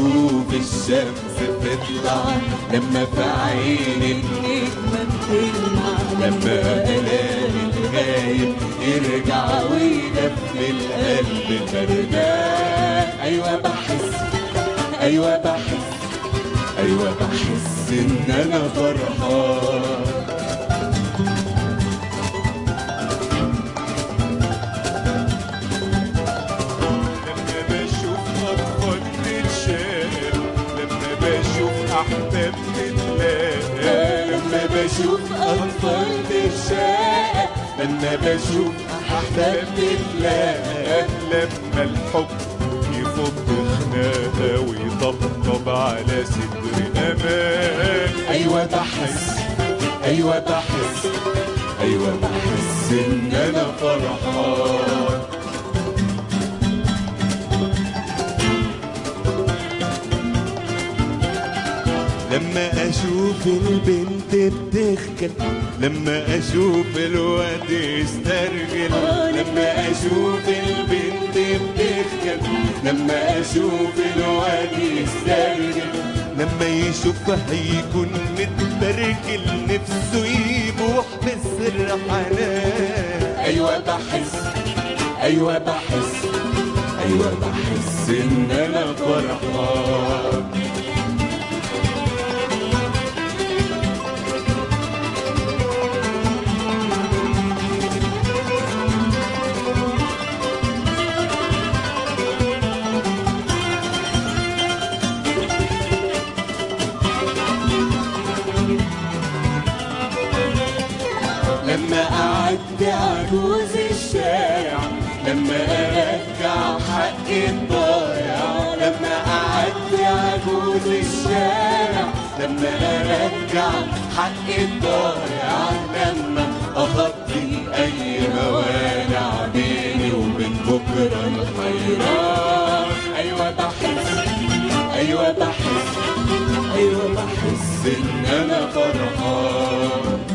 بشوف الشمس بتطلع لما في عيني النجمة بتلمع لما ألاقي الغايب يرجع ويدفي القلب بردان أيوة بحس أيوة بحس أيوة بحس إن أنا فرحان لما بشوف أطفال تتشال لما بشوف أحباب تتلاقى لما بشوف أطفال تتشاق لما بشوف أحباب تتلاقى لما الحب يفض خناقة ويطبطب على صدر أمان أيوة بحس أيوة بحس أيوة بحس إن أنا فرحان لما اشوف البنت بتخجل لما اشوف الواد يسترجل لما أشوف البنت بتخجل لما أشوف الواد يسترجل لما يشوفها يكون متبرجل نفسه يبوح بسر حنان أيوة بحس أيوة بحس أيوة بحس إن أنا فرحان لما أعدي عجوز الشارع لما أرجع حق الضايع لما أعدي عجوز الشارع لما أرجع حق الضايع لما أغطي أي موانع بيني وبين بكرة الحيران أيوة بحس أيوة بحس أيوة بحس إن أنا فرحان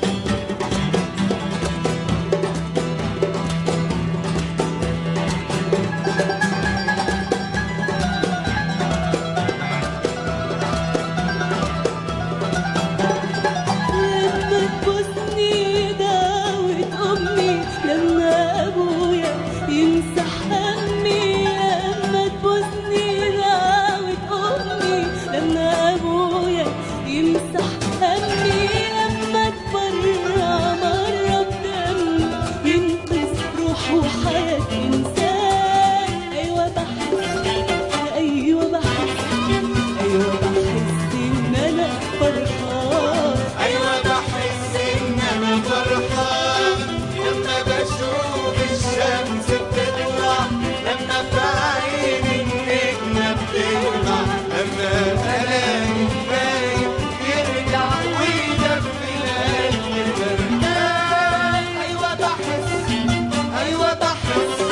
لما تبوسني دعوة أمي لما أبويا يمسح همي لما تبوسني دعوة أمي لما أبويا يمسح همي لما تبرع مرة بدم ينقذ روح وحياة إنسان أيوة بحس أيوة بحس أيوة بحس إن أنا فرحان أيوة بحس إن أنا فرحان لما بشوف الشمس بتطلع لما في عيني النجمة بتلمع لما ألاقي الغايب يرجع ويدفي القلب بردان أيوة بحس أيوة بحس